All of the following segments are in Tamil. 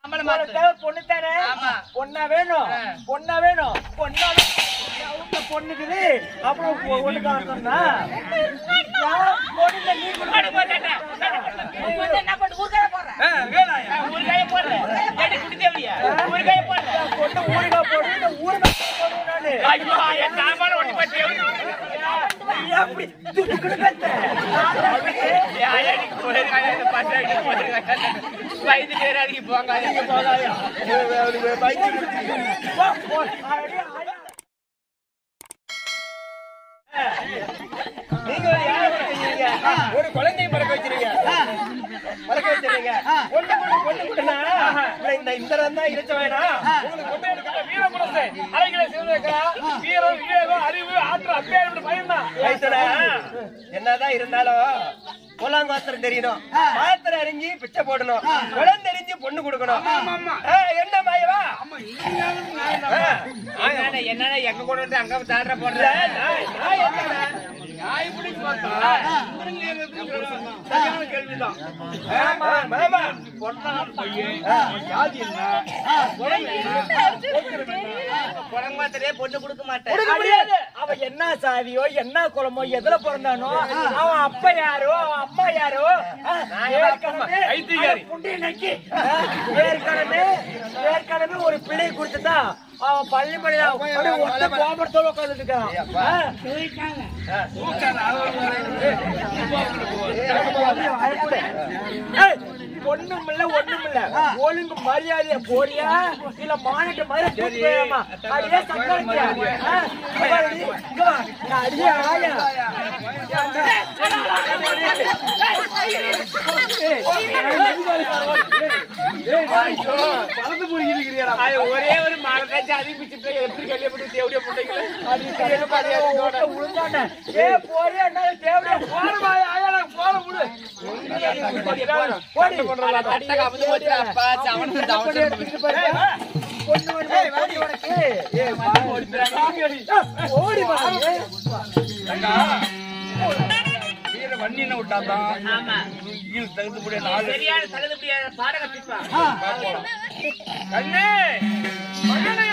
நம்மள உனக்கு மாத்து தேவை பொண்ணு தானே ஆமா. பொண்ணா வேணும் ஆ. பொண்ணா வேணும் பொண்ணா வேணும். அவங்க பொண்ணுக்குது அப்புறம் பொ- ஒண்ணு காணோம்னா பொண்ணு நீ போடு, போடு, டா, டா, டா. நீ வந்து என்ன பண்ணு, ஊறுகாய போடுற. ஊறுகாய போடுற. ஏடி, குடி தேவடியா? ஊறுகாய போடுற. பொண்ணு ஊருகா போடுறது ஊருகா போடுவேன் நானு ஐயோ, என் சாமான ஒட்டி போச்சு. நீ அப்படி துடுக்குடு கத்த. ஏன் அடிக்கு போயிருக்காங்க, இந்த பசங்க அடிக்கு போயிருக்காங்க. வயது பேர் அடிக்கு போங்க, அடிக்கு போகாதயா. போ, போ. அடி, அடி. நீங்க ஒரு யாரை வளர்க்குறீங்க? ஒரு குழந்தையை பிறக்க வச்சிருங்க பிறக்க வச்சிருங்க பொண்ணு கொடு பொண்ணு கொடுனா இந்த இந்த தான் இருச்ச வேணாம் உங்களுக்கு கொண்டு எடுக்கிற வீர குலத்தை அழகில சிவனேக்கா வீரம் விவேகம் அறிவு ஆற்றல் அப்பேற்பட்ட பயம்தான் வயசுல என்னதான் இருந்தாலும் பொல்லாங்காத்திரம் தெரியணும் பாத்திரம் அறிஞ்சு பிச்சை போடணும் குழந்தை அறிஞ்சு பொண்ணு கொடுக்கணும் ஆ, என்ன மாயவா ஆ, என்னடா, என்னடா, எங்க கொண்டு வந்து அங்க தாடுற போடுற? இல்ல, நான் நான் என்னடா? சரியான கேள்விதான் ஆமா, மாமா. ஜாதி என்ன குழந்தை பொண்ணு கொடுக்க மாட்டேன் கொடுக்க முடியாது அவன் என்ன சாதியோ என்ன குலமோ எதுல பிறந்தானோ அவன் அப்பா யாரோ அவன் அம்மா யாரோ ஆ, ஏற்கனவே ஐத்திகாரி. அவன் புண்டைய நக்கி, ஆ, ஏற்கனவே ஏற்கனவே ஒரு பிள்ளை கொடுத்துதான் அவன் பள்ளி பள்ளியில ஒத்த கோபுரத்தோட உட்காந்துட்டு இருக்கான் ஆ. ஏய், ஒண்ணும் இல்ல ஒண்ணும் இல்ல ஒழுங்கு மரியாதைய போறியா இல்ல மானிட்ட மாதிரி கூட்டிட்டு போயாமா அடியே சக்காலத்தியா அடியே ஆயா பறந்து போயிருக்கிறீரா ஒரே ஒரு மரக்காச்சு அதிபிச்சுட்டு எப்படி கல்யாணம் தேவடிய பிள்ளைங்கள உளுந்தாண்ட ஏ போறியா என்ன தேவையா போறமா ஆயால போற முடு போடி கட்ட கபந்து போச்சு அப்பா சவனத்து அப்படி எடுத்துக்கிட்டு பாரு. பொண்ணு வந்து பொண்ணு உனக்கு ஓடி வா வீர வண்டின விட்டாதான் ஆமா கீழ் தகுந்தபடிய நாலு சரியான தகுதிப்படியான பாடக பிப்பா கண்ணே மகனே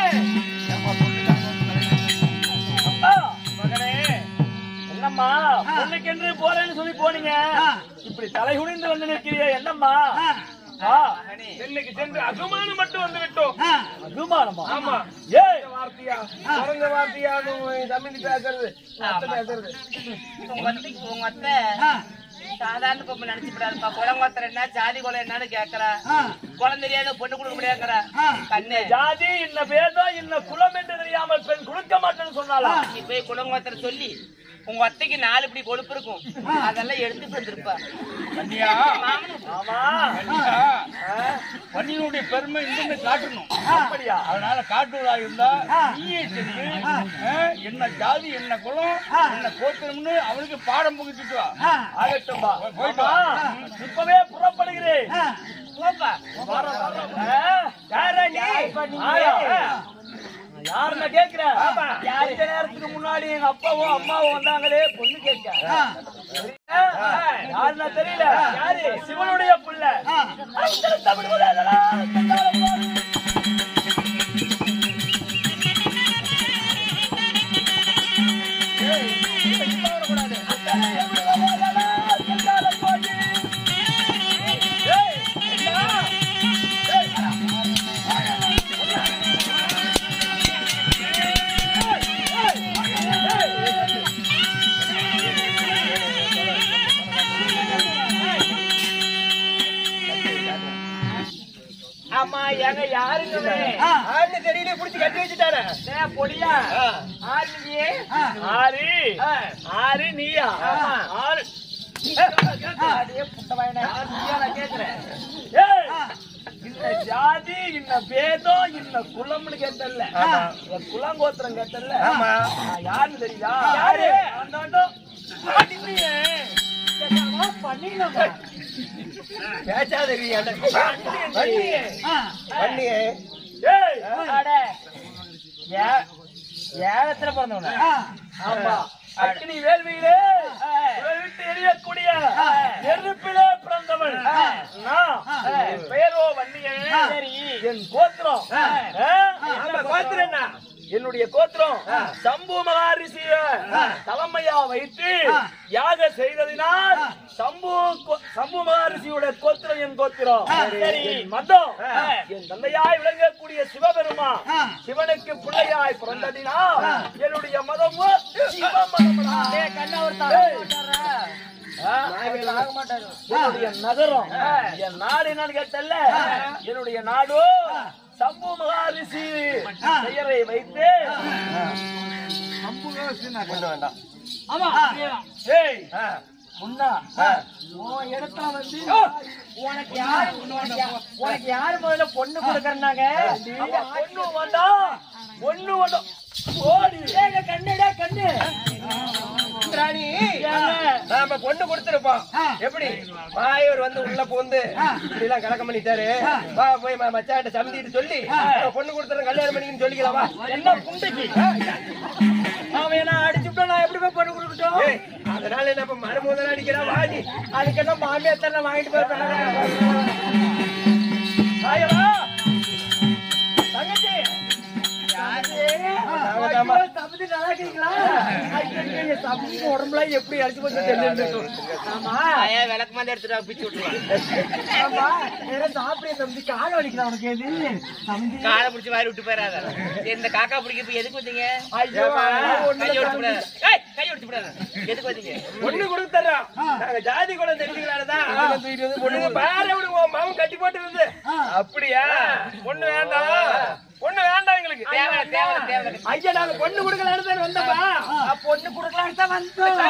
அப்பா, மகனே என்னம்மா பொண்ணுக்கென்று போறேன்னு சொல்லி போனீங்க இப்படி தலை குனிந்து வந்து நிற்கிறியே என்னம்மா ஆ, இன்னைக்கு சென்று அசுமானம் மட்டும் வந்து விட்டோம் அபிமானமா ஆமா ஏய் வார்த்தையா குறைஞ்ச வார்த்தையா தமிழ் பேசுறது அத்தை பேசுறது உங்க அத்தைக்கு உங்க அத்தை சாதாரண பொம்பளை நினைச்சுப்படாதுப்பா குளங்கோத்தர் என்ன ஜாதி குலம் என்னன்னு கேக்குறா குளம் தெரியாத பொண்ணு கொடுக்க முடியாதுங்கிறா கண்ணு ஜாதி இன்ன பேதம் இன்ன குலம் என்று தெரியாமல் பெண் கொடுக்க மாட்டேன்னு சொன்னாலா நீ போய் குளங்கோத்தர் சொல்லி உங்க அத்தைக்கு நாலு இப்படி கொழுப்பு இருக்கும் அதெல்லாம் எடுத்து வந்திருப்பா கண்ணியா ஆமா கண்ணியா பன்னியினுடைய பெருமை இன்னுமே காட்டணும் அப்படியா அதனால காட்டுவதா இருந்தா நீயே சென்று ஆ, என்ன ஜாதி என்ன குலம் என்ன கோத்திரம்னு அவனுக்கு பாடம் புகுத்திட்டு வா ஆகட்டும்பா போயிட்டு ஆமா, வா. இப்பவே புறப்படுகிறேன் போப்பா ஆ, யாரா நீ ஆயா, ஆ. யாருன்னு கேக்குற கொஞ்ச நேரத்துக்கு முன்னாடி எங்க அப்பாவும் அம்மாவும் வந்தாங்களே பொண்ணு கேட்க சரியா? யாருன்னா தெரியல யாரு சிவனுடைய புள்ள அத்தனை தமிழ் முதலா, கண்டால போடு. ஏய், இப்ப வரக்கூடாது. அத்தனை தமிழ் முதலா, கண்டால போடு. ஏய், என்ன? ஏய், ஆமா எங்க யாருங்க ஆண்டு தெரியல புடிச்சு கட்டி வச்சுட்டாரு பொடியா ஆறு நீ ஆறு ஆறு நீயா ஆறு அடே புட்ட வாயனே. நீயா நான் கேக்குறேன். ஏய், இந்த ஜாதி இன்ன பேதம் இன்ன குலம்னு கேட்டல்ல இந்த குலங்கோத்திரம் கேட்டல்ல நான் யாருன்னு தெரியுதா யாரு அந்தாண்டம் பண்ணியே பண்ணிங்க பேச்சாத பண்ணியே பண்ணியே ஏய் அட ஏ- ஏலத்துல பிறந்தவன ஆமா அக்னி வேள்வியிலே உலகை விட்டு எரியக்கூடிய நெருப்பிலே பிறந்தவன் நான். என் பெயரோ வன்னியன் சரி என் கோத்திரம் ஆ? ஆமா, கோத்திரம் என்ன என்னுடைய கோத்திரம் சம்பு மகாரிஷிய தலைமையா வைத்து யாக செய்ததினால் சம்பு கோ- சம்பு மகாரிஷியோட கோத்திரம் என் கோத்திரம் சரி என் மதம் என் தந்தையாய் விளங்கக்கூடிய சிவபெருமா சிவனுக்கு பிள்ளையாய் பிறந்ததினால் என்னுடைய மதம் சிவ மதம்டா. ஏய். ஆ? என்னுடைய நகரம் என் நாடு என்னன்னு கேட்டல்ல என்னுடைய நாடு சம்பு மகாரிஷி பெயரை வைத்து ஆமா ஏய் முன்னா உன் இடத்துல வந்து உனக்கு யாரு உனக்கு யாரு முதல்ல பொண்ணு கொடுக்கறாங்க பொண்ணு வேண்டாம் பொண்ணு வேண்டாம் ஓடி ஏங்க கண்ணுடா கண்ணு ராணி ஏங்க? நாம பொண்ணு கொடுத்திருப்போம் எப்படி மாயவர் வந்து உள்ள போந்து இப்படி எல்லாம் கலக்கம் பண்ணிட்டாரு வா போய் ம- மச்சான்ட்ட சமந்திட்டு சொல்லி அவன் பொண்ணு கொடுத்துறேன் கல்யாணம் பண்ணிக்கன்னு சொல்லிக்கலாம் வா என்ன குண்டைக்கு அவன் என்ன அடிச்சுட்டா நான் எப்படி போய் பொண்ணு கொடுக்கட்டும் ஏய், அதனால என்ன இப்ப மறுமுதல் அடிக்கிறா வாடி அதுக்கு என்ன மாமியார் தானே வாங்கிட்டு போய் ஆயரா தங்கச்சி ஆமாம். ஐயோ, சபதி நல்லா இருக்கீங்களா? ஐயோ, ஐயோ, சபதி உடம்புல எப்படி அடிச்சு போச்சு தெரியல ஆமா ஆயா விளக்கு மாதிரி எடுத்துட்டு பிச்சு விட்டுருவான் ஆமா வேற சாப்பிடுற தம்பி கால வலிக்கலாம் உனக்கு எது சமைஞ்சு காலை பிடிச்சி வாரி விட்டு போயிடாத இந்த காக்கா பிடிக்க இப்ப எதுக்கு வந்தீங்க ஐயோ கை ஒடிச்சு விடாத ஏய், கை ஒடிச்சு விடாத எதுக்கு வந்தீங்க பொண்ணு கொடுத்துறோம் நாங்க ஜாதி குலம் தெரிஞ்சுக்கலாம்தான் பொண்ணுங்க பாரு விடுவோம் மாமன் கட்டி போட்டு இருந்து அப்படியா பொண்ணு வேண்டாம் பொண்ணு வேண்டாம் எங்களுக்கு தேவை தேவை தேவை ஐயா நாங்க பொண்ணு கொடுக்கலான்னு தான் வந்தப்பா பொண்ணு கொடுக்கலான்னு தான் வந்தோம்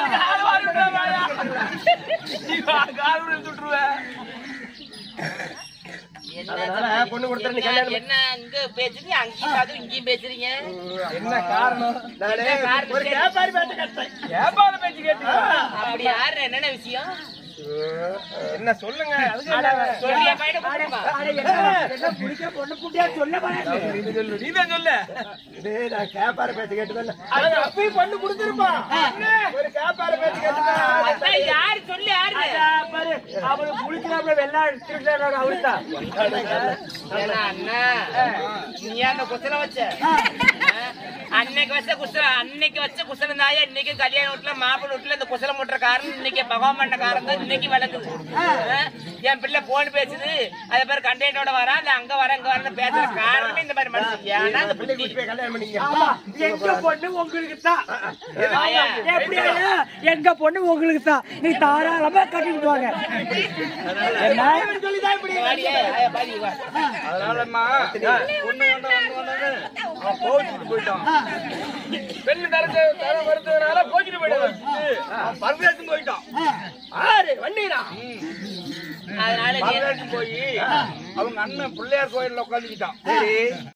என்ன அதனால பொண்ணு கொடுத்துறேன்னு என்ன- கல்யாணம் என்ன இங்க பேசுறீங்க அங்கேயும் அதுவும் இங்கேயும் பேசுறீங்க என்ன காரணம் நானு என்ன காரணம்? ஒரு வியாபாரி பேட்டை கட்டேன் வியாபார பேச்சு கேட்டு அப்படி யாரு என்னென்ன விஷயம் என்ன சொல்லுங்க அதுக்கு என்ன? சொல்லிய பையனை கூப்பிடுமா என்ன பிடிக்க பொண்ணு புட்டியா சொல்ல மாட்டேன் இது சொல்லு. நீதான் சொல்லு டேய், நான் வியாபார பேட்டை கேட்டுதான் அது அப்பயும் பொண்ணு கொடுத்துருப்பான் ஒரு வியாபார பேட்டை கேட்டுதான் அதான் யாரு சொல்லி யாரு பாரு அவரு குளிக்கிறாப்புல வெள்ளா திருட்டாரு அவருதான் ஏன்னா அண்ணா நீ அந்த குசல வச்ச அன்னைக்கு வச்ச குசல அன்னைக்கு வச்ச குசலம் தாயா இன்னைக்கு கல்யாண வீட்டுல மாப்பிள்ளை வீட்டுல இந்த குசலம் முட்டுற காரணம் இன்னைக்கு பகவான் பண்ண காரணம் தான் இன்னைக்கு விளக்குது ஆ? என் பிள்ளை போன் பேசுது அதே பேர் கண்டெய்னரோட வரா இல்ல அங்க வர இங்க வர பேசுற காரணமே இந்த மாதிரி மனுஷன் ஏன்னா அந்த பிள்ளை புத்தி கூட்டி போய் கல்யாணம் பண்ணிக்க ஆமா எங்க பொண்ணு உங்களுக்கு தான் ஆயா. எப்படி எங்க பொண்ணு உங்களுக்கு தான் நீ தாராளமா கட்டிட்டு வாங்க என்ன சொல்லிதான் இப்படி வாடியே, ஆயா, பாடி, வா. அதனாலம்மா பொண்ணு வேண்டாம் ஒண்ணு வேண்டாம் அவன் கோவிச்சுட்டு போயிட்டான் பெண்ணு தரத்து தர வருத்ததுனால கோச்சிட்டு போயிட்டான் அவன் பரதேசம் போயிட்டான் ஆறு வண்டிடா அதனால நீ- பரதேசம் போய் அவங்க அண்ணன் பிள்ளையார் கோயில்ல உட்காந்துக்கிட்டான் சரி